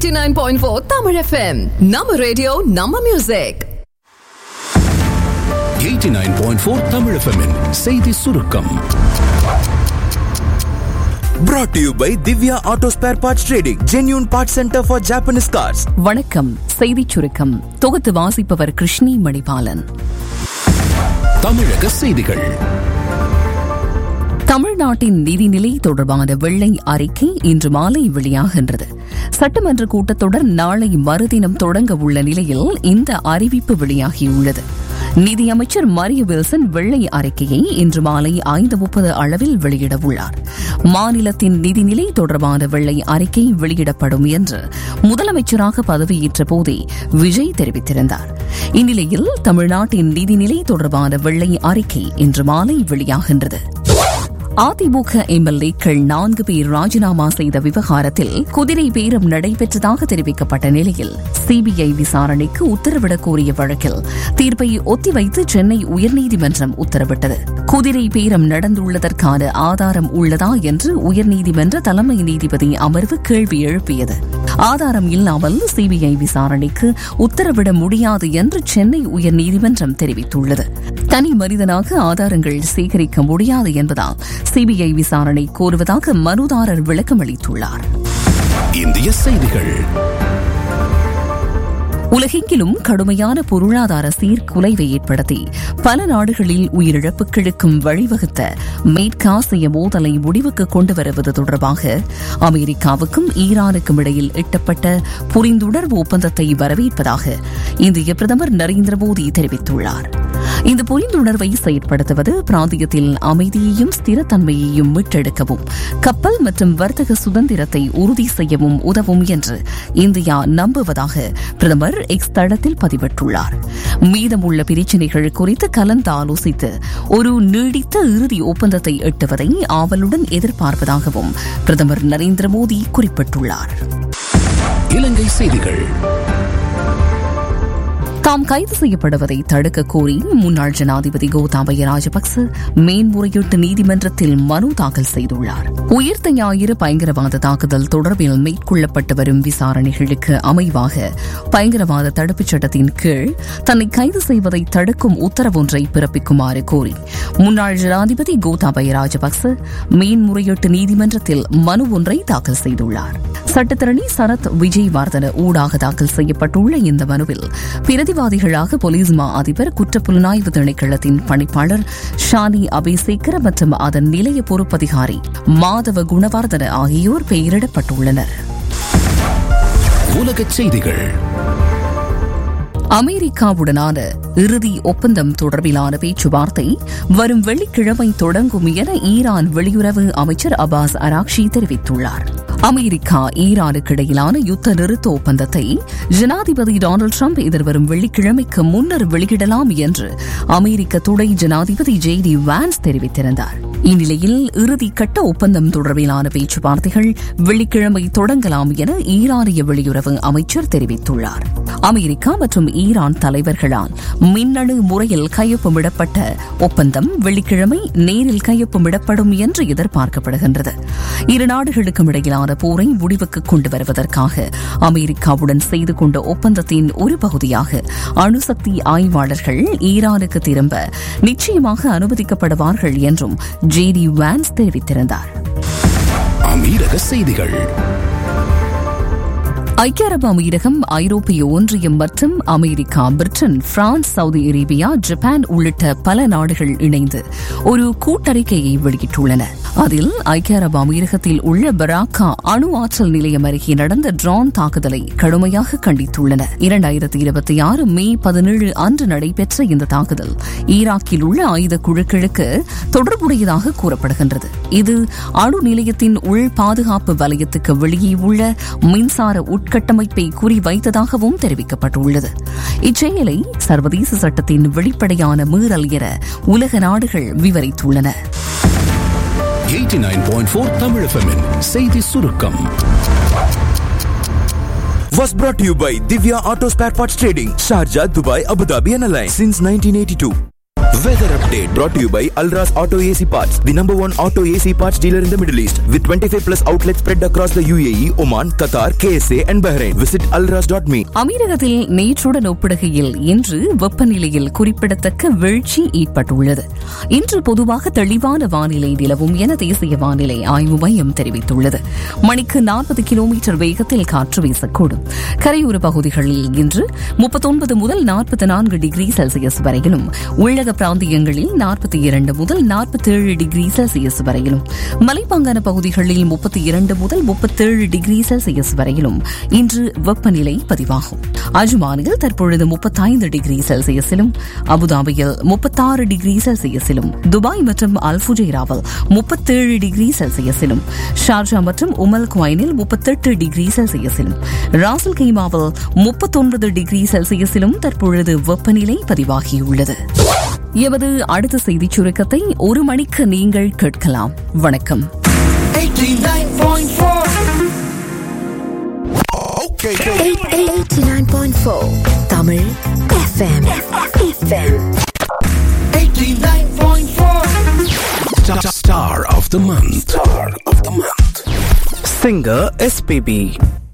89.4 Tamil FM. Nama radio, Nama music. 89.4 Tamil FM -இன் செய்தி சுருக்கம் Brought to you by Divya Auto Spare Parts Trading, genuine parts center for Japanese cars. வணக்கம் செய்திச் சுருக்கம் தொகுத்து வாசிப்பவர் கிருஷ்ணி மணிபாலன் தமிழக செய்திகள் தமிழ்நாட்டின் நிதிநிலை தொடர்பான வெள்ளை அறிக்கை இன்று மாலை வெளியாகின்றது சட்டமன்ற கூட்டத்தொடர் நாளை மறுதினம் தொடங்க உள்ள நிலையில் இந்த அறிவிப்பு வெளியாகியுள்ளது நிதியமைச்சர் மரிய வில்சன் வெள்ளை அறிக்கையை இன்று மாலை ஐந்து முப்பது அளவில் வெளியிட உள்ளார் மாநிலத்தின் நிதிநிலை தொடர்பான வெள்ளை அறிக்கை வெளியிடப்படும் என்று முதலமைச்சராக பதவியேற்ற போதே விஜய் தெரிவித்திருந்தார் இந்நிலையில் தமிழ்நாட்டின் நிதிநிலை தொடர்பான வெள்ளை அறிக்கை இன்று மாலை வெளியாகின்றது அதிமுக எம்எல்ஏக்கள் நான்கு பேர் ராஜினாமா செய்த விவகாரத்தில் குதிரை பேரம் நடைபெற்றதாக தெரிவிக்கப்பட்ட நிலையில் சிபிஐ விசாரணைக்கு உத்தரவிடக் கோரிய வழக்கில் தீர்ப்பை ஒத்திவைத்து சென்னை உயர்நீதிமன்றம் உத்தரவிட்டது குதிரை பேரம் நடந்துள்ளதற்கான ஆதாரம் உள்ளதா என்று உயர்நீதிமன்ற தலைமை நீதிபதி அமர்வு கேள்வி எழுப்பியது ஆதாரம் இல்லாமல் சிபிஐ விசாரணைக்கு உத்தரவிட முடியாது என்று சென்னை உயர்நீதிமன்றம் தெரிவித்துள்ளது தனி மனிதனாக ஆதாரங்கள் சேகரிக்க முடியாது என்பதால் சிபிஐ விசாரணை கோருவதாக மனுதாரர் விளக்கமளித்துள்ளார் இந்திய செய்திகள் உலகெங்கிலும் கடுமையான பொருளாதார சீர்குலைவை ஏற்படுத்தி பல நாடுகளில் உயிரிழப்புகளுக்கும் வழிவகுத்த மேற்காசிய மோதலை முடிவுக்கு கொண்டு வருவது தொடர்பாக அமெரிக்காவுக்கும் ஈரானுக்கும் இடையில் எட்டப்பட்ட புரிந்துணர்வு ஒப்பந்தத்தை வரவேற்பதாக இந்திய பிரதமர் நரேந்திர மோடி தெரிவித்துள்ளார் இந்த புரிந்துணர்வை செயற்படுத்துவது பிராந்தியத்தில் அமைதியையும் ஸ்திரத்தன்மையையும் மீட்டெடுக்கவும் கப்பல் மற்றும் வர்த்தக சுதந்திரத்தை உறுதி செய்யவும் உதவும் என்று இந்தியா நம்புவதாக பிரதமர் எக்ஸ் தளத்தில் பதிவிட்டுள்ளார் மீதமுள்ள பிரச்சினைகள் குறித்து கலந்து ஆலோசித்து ஒரு நீடித்த இறுதி ஒப்பந்தத்தை எட்டுவதை ஆவலுடன் எதிர்பார்ப்பதாகவும் பிரதமர் நரேந்திர மோடி குறிப்பிட்டுள்ளார் இலங்கை செய்திகள் தாம் கைது செய்யப்படுவதை தடுக்க கோரி முன்னாள் ஜனாதிபதி கோத்தாபய ராஜபக்ச மேன்முறையீட்டு நீதிமன்றத்தில் மனு தாக்கல் செய்துள்ளார் உயிர்த்த ஞாயிறு பயங்கரவாத தாக்குதல் தொடர்பில் மேற்கொள்ளப்பட்டு வரும் விசாரணைகளுக்கு அமைவாக பயங்கரவாத தடுப்புச் சட்டத்தின் கீழ் தன்னை கைது செய்வதை தடுக்கும் உத்தரவொன்றை பிறப்பிக்குமாறு கோரி முன்னாள் ஜனாதிபதி கோத்தாபய ராஜபக்ச மேன்முறையீட்டு நீதிமன்றத்தில் மனு ஒன்றை தாக்கல் செய்துள்ளார் சட்டத்தரணி சரத் விஜயவர்தன ஊடாக தாக்கல் செய்யப்பட்டுள்ள இந்த மனுவில் பிரதிவாதிகளாக போலீஸ் மா அதிபர் குற்றப்புலனாய்வு திணைக்களத்தின் பணிப்பாளர் ஷானி அபிசேகர மற்றும் அதன் நிலைய பொறுப்பதிகாரி மாதவ குணவர்தன ஆகியோர் பெயரிடப்பட்டுள்ளனர் உலகச் செய்திகள் அமெரிக்காவுடனான இறுதி ஒப்பந்தம் தொடர்பிலான பேச்சுவார்த்தை வரும் வெள்ளிக்கிழமை தொடங்கும் என ஈரான் வெளியுறவு அமைச்சர் அபாஸ் அராக்ஷி தெரிவித்துள்ளார் அமெரிக்கா ஈரானுக்கு இடையிலான யுத்த நிறுத்த ஒப்பந்தத்தை ஜனாதிபதி டொனால்டு டிரம்ப் எதிர்வரும் வெள்ளிக்கிழமைக்கு முன்னர் வெளியிடலாம் என்று அமெரிக்க துணை ஜனாதிபதி ஜே டி வான்ஸ் தெரிவித்திருந்தார் இந்நிலையில் இறுதி கட்ட ஒப்பந்தம் தொடர்பிலான பேச்சுவார்த்தைகள் வெள்ளிக்கிழமை தொடங்கலாம் என ஈரானிய வெளியுறவு அமைச்சர் தெரிவித்துள்ளார் அமெரிக்கா மற்றும் ஈரான் தலைவர்களால் மின்னணு முறையில் கையொப்பமிடப்பட்ட ஒப்பந்தம் வெள்ளிக்கிழமை நேரில் கையொப்பமிடப்படும் என்று எதிர்பார்க்கப்படுகின்றது இரு நாடுகளுக்கும் இடையிலான போரை முடிவுக்கு கொண்டு வருவதற்காக அமெரிக்காவுடன் செய்து கொண்ட ஒப்பந்தத்தின் ஒரு பகுதியாக அணுசக்தி ஆய்வாளர்கள் ஈரானுக்கு திரும்ப நிச்சயமாக அனுமதிக்கப்படுவார்கள் என்றும் ஜே டி வான்ஸ் தெரிவித்திருந்தார் அமீரக செய்திகள் ஐக்கிய அரபு அமீரகம் ஐரோப்பிய ஒன்றியம் மற்றும் America Britain France Saudi Arabia Japan உள்ளிட்ட பல நாடுகள் இணைந்து ஒரு கூட்டறிக்கையை வெளியிட்டுள்ளன அதில் ஐக்கிய அரபு அமீரகத்தில் உள்ள பராக்கா அணு ஆற்றல் நிலையம் அருகே நடந்த ட்ரோன் தாக்குதலை கடுமையாக கண்டித்துள்ளன இரண்டாயிரத்தி இருபத்தி ஆறு மே பதினேழு அன்று நடைபெற்ற இந்த தாக்குதல் ஈராக்கில் உள்ள ஆயுத குழுக்களுக்கு தொடர்புடையதாக கூறப்படுகின்றது இது அணு நிலையத்தின் உள் பாதுகாப்பு வலயத்துக்கு வெளியே உள்ள மின்சார உட்கட்டமைப்பை குறிவைத்ததாகவும் தெரிவிக்கப்பட்டுள்ளது இச்செயலை சர்வதேச சட்டத்தின் வெளிப்படையான மீறல் என உலக நாடுகள் விவரித்துள்ளன 89.4 தமிழ் FM -இன் செய்தி சுருக்கம் Was brought to you by Divya Auto Spare Parts Trading, Sharjah, Dubai, Abu Dhabi, and Alliance since 1982. Weather update brought to you by Alras Auto AC Parts, the number one auto AC parts dealer in the Middle East, with 25 plus outlets spread across the UAE, Oman, Qatar, KSA, and Bahrain. Visit alras.me. அமீரகத்தில் நேற்றுடன் ஒப்பிடுகையில் இன்று வெப்பநிலையில் குறிப்பிடத்தக்க வீழ்ச்சி ஏற்பட்டுள்ளது இன்று பொதுவாக தெளிவான வானிலை நிலவும் என தேசிய வானிலை ஆய்வு மையம் தெரிவித்துள்ளது மணிக்கு நாற்பது கிலோமீட்டர் வேகத்தில் காற்று வீசக்கூடும் கரையோர பகுதிகளில் இன்று முப்பத்தொன்பது முதல் நாற்பத்தி நான்கு டிகிரி செல்சியஸ் வரையிலும் உள்ளக பிராந்தியங்களில் நாற்பத்தி இரண்டு முதல் நாற்பத்தேழு டிகிரி செல்சியஸ் வரையிலும் மலைப்பாங்கான பகுதிகளில் முப்பத்தி இரண்டு முதல் முப்பத்தேழு டிகிரி செல்சியஸ் வரையிலும் இன்று வெப்பநிலை பதிவாகும் அஜ்மானில் தற்பொழுது முப்பத்தைந்து டிகிரி செல்சியஸிலும் அபுதாபியில் முப்பத்தாறு டிகிரி செல்சியஸிலும் துபாய் மற்றும் அல்புஜைராவில் முப்பத்தேழு டிகிரி செல்சியஸிலும் ஷார்ஜா மற்றும் உமல் குவைனில் முப்பத்தெட்டு டிகிரி செல்சியஸிலும் ராசல் கைமாவில் முப்பத்தொன்பது டிகிரி செல்சியஸிலும் தற்பொழுது வெப்பநிலை பதிவாகியுள்ளது எமது அடுத்த செய்திச் சுருக்கத்தை ஒரு மணிக்கு நீங்கள் கேட்கலாம் வணக்கம் Okay. 89.4 Tamil FM. FM. Star of the month. Star of the month. Singer SPB